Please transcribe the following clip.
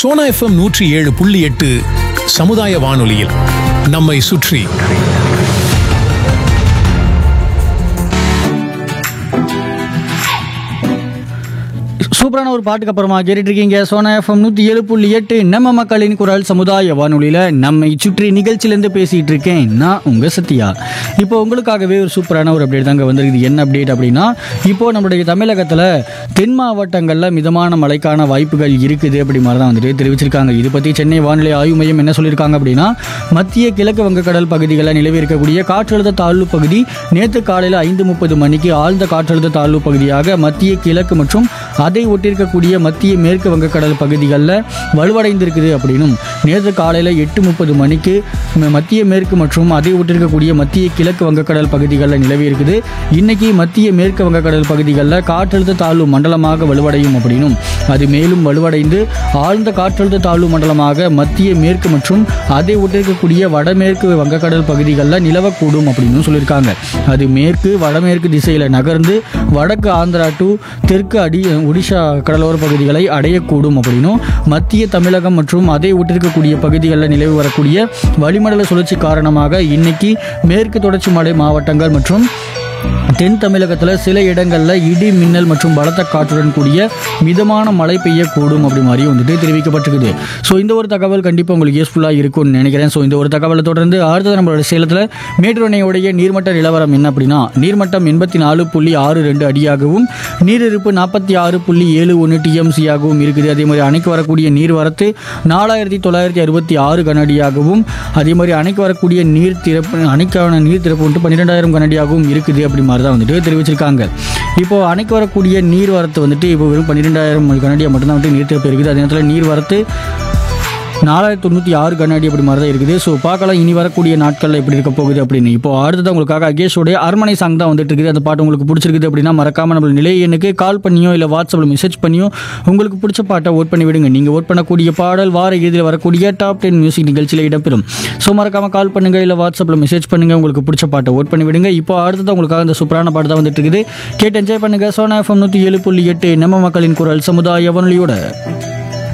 Sona FM நூற்றி ஏழு புள்ளி எட்டு சமுதாய வானொலியில் நம்மை சுற்றி சூப்பரான ஒரு பாட்டுக்கு அப்புறமா கேட்டுட்டு இருக்கீங்க சோனா எஃப்எம் நூற்றி ஏழு புள்ளி எட்டு நம்ம மக்களின் குரல் சமுதாய வானொலியில் நம்மை சுற்றி நிகழ்ச்சியிலேருந்து பேசிகிட்டு இருக்கேன் நான் உங்கள் சத்யா இப்போ உங்களுக்காகவே ஒரு சூப்பரான ஒரு அப்டேட் தாங்க வந்திருக்குது என்ன அப்டேட் அப்படின்னா இப்போ நம்மளுடைய தமிழகத்தில் தென் மாவட்டங்களில் மிதமான மழைக்கான வாய்ப்புகள் இருக்குது அப்படி மாதிரி தான் வந்துட்டு தெரிவிச்சிருக்காங்க இது பற்றி சென்னை வானிலை ஆய்வு மையம் என்ன சொல்லியிருக்காங்க அப்படின்னா மத்திய கிழக்கு வங்கக்கடல் பகுதிகளில் நிலவி இருக்கக்கூடிய காற்றழுத்த தாழ்வு பகுதி நேற்று காலையில் ஐந்து முப்பது மணிக்கு ஆழ்ந்த காற்றழுத்த தாழ்வு பகுதியாக மத்திய கிழக்கு மற்றும் அதை ஒட்டியிருக்கக்கூடிய மத்திய மேற்கு வங்கக்கடல் பகுதிகளில் வலுவடைந்திருக்குது அப்படின்னும் நேற்று காலையில் எட்டு முப்பது மணிக்கு ம- மத்திய மேற்கு மற்றும் அதை ஒட்டியிருக்கக்கூடிய மத்திய கிழக்கு வங்கக்கடல் பகுதிகளில் நிலவி இருக்குது இன்னைக்கு மத்திய மேற்கு வங்கக்கடல் பகுதிகளில் காற்றழுத்த தாழ்வு மண்டலமாக வலுவடையும் அப்படின்னும் அது மேலும் வலுவடைந்து ஆழ்ந்த காற்றழுத்த தாழ்வு மண்டலமாக மத்திய மேற்கு மற்றும் அதை ஒட்டிருக்கக்கூடிய வடமேற்கு வங்கக்கடல் பகுதிகளில் நிலவக்கூடும் அப்படின்னு சொல்லியிருக்காங்க அது மேற்கு வடமேற்கு திசையில் நகர்ந்து வடக்கு ஆந்திரா டு தெற்கு அடி ஒடிஷா கடலோர பகுதிகளை அடையக்கூடும் அப்படின்னும் மத்திய தமிழகம் மற்றும் அதை ஒட்டிருக்கக்கூடிய பகுதிகளில் நிலவி வரக்கூடிய வளிமண்டல சுழற்சி காரணமாக இன்னைக்கு மேற்கு தொடர்ச்சி மலை மாவட்டங்கள் மற்றும் தென் தமிழகத்தில் சில இடங்களில் இடி மின்னல் மற்றும் பலத்த காற்றுடன் கூடிய மிதமான மழை பெய்யக்கூடும் அப்படி மாதிரி வந்துட்டு தெரிவிக்கப்பட்டிருக்குது ஸோ இந்த ஒரு தகவல் கண்டிப்பாக உங்களுக்கு யூஸ்ஃபுல்லாக இருக்கும்னு நினைக்கிறேன் ஸோ இந்த ஒரு தகவலை தொடர்ந்து அடுத்தது நம்மளோட சேலத்தில் மேட்டூர் அணையுடைய நீர்மட்ட நிலவரம் என்ன அப்படின்னா நீர்மட்டம் எண்பத்தி நாலு புள்ளி ஆறு ரெண்டு அடியாகவும் நீரிருப்பு நாற்பத்தி ஆறு புள்ளி ஏழு ஒன்று டிஎம்சியாகவும் இருக்குது அதே மாதிரி அணைக்கு வரக்கூடிய நீர்வரத்து நாலாயிரத்தி தொள்ளாயிரத்தி அறுபத்தி ஆறு கனஅடியாகவும் அதே மாதிரி அணைக்கு வரக்கூடிய நீர் திறப்பு அணைக்கான நீர் திறப்பு வந்துட்டு பன்னிரெண்டாயிரம் கனஅடியாகவும் இருக்குது அப்படி மாதிரி தான் வந்துட்டு தெரிவிச்சிருக்காங்க இப்போ அணைக்கு வரக்கூடிய நீர் வரத்து வந்துட்டு இப்போ வெறும் பன்னிரெண்டாயிரம் கனடியா மட்டும்தான் வந்துட்டு நீர் திறப்பு இருக்குது அதே நேரத்தில் நீர் வரத்து நாலாயிரத்தி தொண்ணூற்றி ஆறு கண்ணாடி அப்படி மாதிரி தான் இருக்குது ஸோ பார்க்கலாம் இனி வரக்கூடிய நாட்களில் எப்படி இருக்க போகுது அப்படின்னு இப்போ அடுத்தது உங்களுக்காக அகேஷோடைய அரண்மனை சாங் தான் வந்துட்டு இருக்குது அந்த பாட்டு உங்களுக்கு பிடிச்சிருக்குது அப்படின்னா மறக்காம நம்ம நிலை எண்ணுக்கு கால் பண்ணியோ இல்லை வாட்ஸ்அப்பில் மெசேஜ் பண்ணியோ உங்களுக்கு பிடிச்ச பாட்டை ஓட் பண்ணி விடுங்க நீங்கள் ஓட் பண்ணக்கூடிய பாடல் வார இறுதியில் வரக்கூடிய டாப் டென் மியூசிக் நிகழ்ச்சியில் இடம்பெறும் ஸோ மறக்காம கால் பண்ணுங்க இல்லை வாட்ஸ்அப்பில் மெசேஜ் பண்ணுங்க உங்களுக்கு பிடிச்ச பாட்டை ஓட் பண்ணி விடுங்க இப்போ அடுத்தது உங்களுக்காக இந்த சூப்பரான பாட்டு தான் வந்துட்டு இருக்குது கேட்டு என்ஜாய் பண்ணுங்க சோனா எஃப்எம் நூற்றி ஏழு புள்ளி எட்டு நம்ம மக்களின் குரல் சமுதாய வானொலியோட